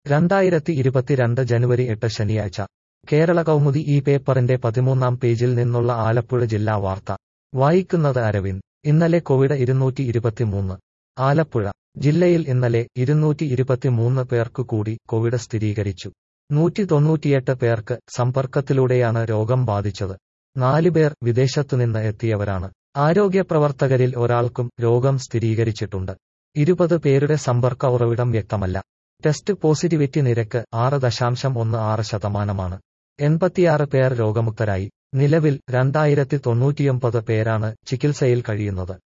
രണ്ടായിരത്തി ഇരുപത്തിരണ്ട് ജനുവരി എട്ട് ശനിയാഴ്ച കേരള കൗമുദി ഈ പേപ്പറിന്റെ പതിമൂന്നാം പേജിൽ നിന്നുള്ള ആലപ്പുഴ ജില്ലാ വാർത്ത വായിക്കുന്നത് അരവിന്ദ് ഇന്നലെ കോവിഡ് ഇരുന്നൂറ്റി ഇരുപത്തിമൂന്ന് ആലപ്പുഴ ജില്ലയിൽ ഇന്നലെ ഇരുന്നൂറ്റി ഇരുപത്തിമൂന്ന് പേർക്ക് കൂടി കോവിഡ് സ്ഥിരീകരിച്ചു നൂറ്റി തൊണ്ണൂറ്റിയെട്ട് പേർക്ക് സമ്പർക്കത്തിലൂടെയാണ് രോഗം ബാധിച്ചത് നാലുപേർ വിദേശത്തുനിന്ന് എത്തിയവരാണ് ആരോഗ്യപ്രവർത്തകരിൽ ഒരാൾക്കും രോഗം സ്ഥിരീകരിച്ചിട്ടുണ്ട് ഇരുപത് പേരുടെ സമ്പർക്ക ഉറവിടം വ്യക്തമല്ല ടെസ്റ്റ് പോസിറ്റിവിറ്റി നിരക്ക് ആറ് ദശാംശം ഒന്ന് ആറ് ശതമാനമാണ് എൺപത്തിയാറ് പേർ രോഗമുക്തരായി നിലവിൽ രണ്ടായിരത്തി തൊണ്ണൂറ്റിയൊമ്പത് പേരാണ് ചികിത്സയിൽ കഴിയുന്നത്